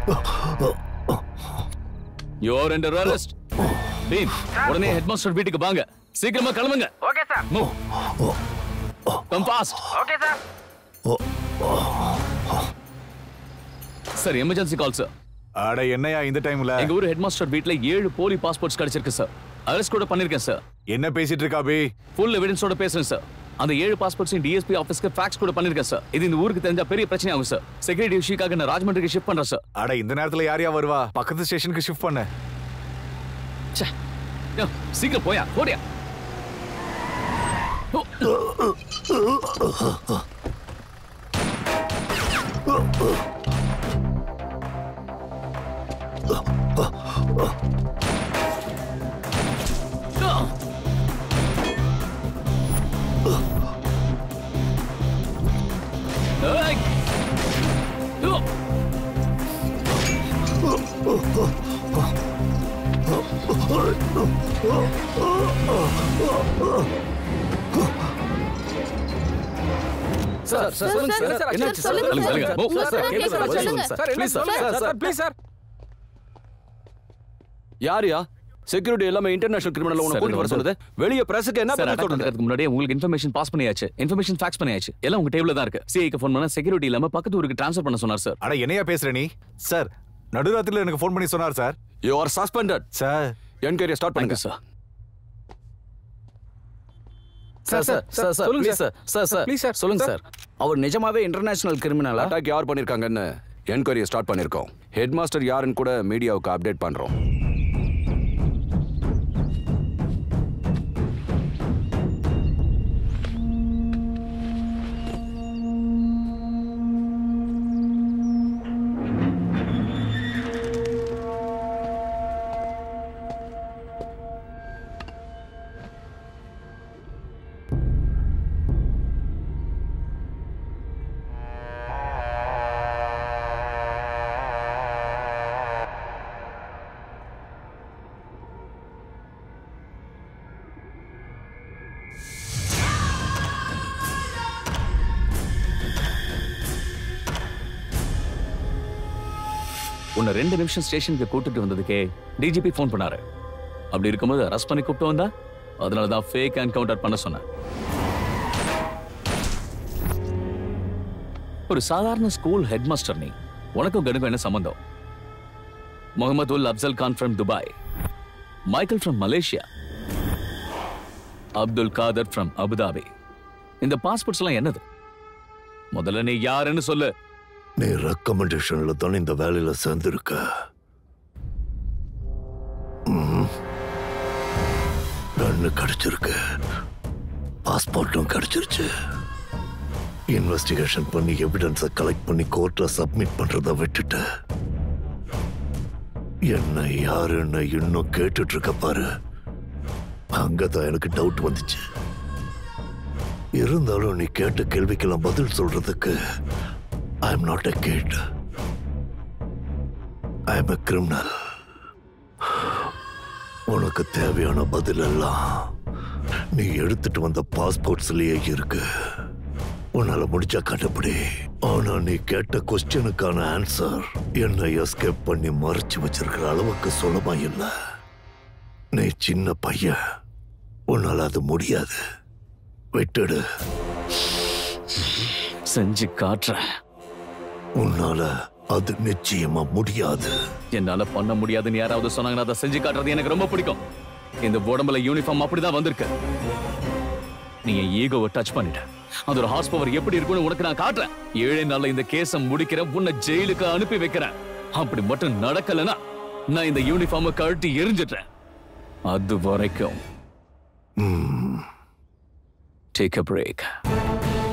Your under arrest Bheem உடனே headmaster வீட்டுக்கு வாங்க சீக்கிரமா கிளம்புங்க okay sir move come fast okay sir sir emergency call sir அட என்னையா இந்த டைம்ல எங்க ஊர் ஹெட்மாஸ்டர் வீட்ல ஏழு போலி பாஸ்போர்ட்ஸ் கிடைச்சிருக்கு சார் அரெஸ்ட் கூட பண்ணிருக்கேன் சார் என்ன பேசிட்டு இருக்கா பி ஃபுல் எவிடன்ஸோட பேசுறேன் சார் அந்த ஏழு பாஸ்போர்ட்ஸையும் டிஎஸ்பி ஆஃபீஸ்க்கு ஃபேக்ஸ் கூட பண்ணிருக்கேன் சார் இது இந்த ஊருக்கு தெரிஞ்சா பெரிய பிரச்சனை ஆகும் சார் செக்யூரிட்டி இஷ்யூக்காக நான் ராஜமன்றிக்கு ஷிஃப்ட் பண்றேன் சார் அட இந்த நேரத்துல யார் யா வருவா பக்கத்து ஸ்டேஷனுக்கு ஷிஃப்ட் பண்ண ச்சே. யோ, சீக்கிரம் போயா போடியா ஓ. ஏய். ஓ. சார் சார் சொல்லுங்க சார் சார், என்னாச்சு சார் சொல்லுங்க, சொல்லுங்க, சொல்லுங்க. Sir, Move. சார், கேக்குது சார், சொல்லுங்க. Sir, please sir, sir, sir, please sir. யாருயா செக்யூரிட்டி எல்லாமே இன்டர்நேஷனல் கிரிமினல் உன சார், கூட்டி வர வந்து- சொன்னது வெளிய பிரஸுக்கு என்ன சார் பண்ண அட்டாக் சொல்றது பண்றதுக்கு முன்னாடியே உங்களுக்கு இன்ஃபர்மேஷன் பாஸ் பண்ணியாச்சு இன்ஃபர்மேஷன் ஃபேக்ஸ் பண்ணியாச்சு எல்லாம் உங்க டேபிள்ல தான் இருக்கு சிஐக்கு ஃபோன் பண்ணா செக்யூரிட்டி இல்லாம பக்கத்து ஊருக்கு ட்ரான்ஸ்ஃபர் பண்ண சொன்னார் சார் அட என்னையா பேசுற நீ சார் நடுராத்திரில எனக்கு ஃபோன் பண்ணி சொன்னார் sir you are suspended sir enquiry start பண்ணுங்க thank you sir sir sir sir sir சொல்லுங்க please sir sir sir Please, sir. சொல்லுங்க சார் அவர் நிஜமாவே இன்டர்நேஷனல் கிரிமினலா அட்டாக் யார் பண்ணிருக்காங்கன்னு என்கொயரி ஸ்டார்ட் பண்ணிருக்கோம் ஹெட் மாஸ்டர் யாருன்னு கூட மீடியாவுக்கு அப்டேட் பண்றோம் உன்னை ரெண்டு நிமிஷம் ஸ்டேஷனுக்கு கூட்டிட்டு வந்ததுக்கே டிஜிபி ஃபோன் பண்ணாரு அப்படி இருக்கும்போது அரெஸ்ட் பண்ணி கூப்பிட்டு வந்தா அதனால தான் ஃபேக் என்கவுண்டர் பண்ண சொன்னேன் ஒரு சாதாரண ஸ்கூல் ஹெட் மாஸ்டர் நீ உனக்கும் கனுக்கும் என்ன சம்பந்தம் Mohammed ul Afzal Khan from Dubai Michael from Malaysia Abdul Khader from Abu Dhabi இந்த பாஸ்போர்ட்ஸ் எல்லாம் என்னது முதல்ல நீ யாருன்னு சொல்லு நீ ரெக்கமெண்டேஷன்ல தான் இந்த வேலையில சேர்ந்திருக்க ம். கண்ணு கிடைச்சிருக்கு பாஸ்போர்ட்டும் கிடைச்சிருச்சு இன்வெஸ்டிகேஷன் பண்ணி எவிடன்ஸை கலெக்ட் பண்ணி கோர்ட்ல சப்மிட் பண்றத விட்டுட்டு என்ன யாருன்னு இன்னும் கேட்டுட்டு இருக்க பாரு அங்கதான் எனக்கு டவுட் வந்துச்சு இருந்தாலும் நீ கேட்ட கேள்விக்கெல்லாம் பதில் சொல்றதுக்கு I am not a kid I am a criminal உனக்கு தேவையான பதில் எல்லாம் நீ எடுத்துட்டு வந்த பாஸ்போர்ட்ஸ்லயே இருக்கு உன்னால முடிச்சா கண்டுபிடி ஆனா நீ கேட்ட கொஸ்டினுக்கான ஆன்சர் என்ன எஸ்கேப் பண்ணி மறைச்சு வச்சிருக்கிற அளவுக்கு சுலபமா இல்ல நீ சின்ன பையன் உன்னால அது முடியாது விட்டுடு செஞ்சு காட்டுறேன் உன்னால அது நிச்சயமா முடியாது என்னால பண்ண முடியாதுன்னு யாராவது சொன்னாங்கன்னா அதை செஞ்சு காட்டுறது எனக்கு ரொம்ப பிடிக்கும் இந்த உடம்புல யூனிஃபார்ம் அப்படிதான் வந்திருக்கு நீ என் ஈகோவை டச் பண்ணிட்ட அது ஒரு ஹார்ஸ் பவர் எப்படி இருக்கும்னு உனக்கு நான் காட்டுறேன் ஏழே நாள்ல இந்த கேஸ முடிக்கிறேன் உன்னை ஜெயிலுக்கு அனுப்பி வைக்கிறேன் அப்படி மட்டும் நடக்கலனா நான் இந்த யூனிஃபார்மை கழட்டி எரிஞ்சிடுறேன் அது வரைக்கும் டேக் அ பிரேக்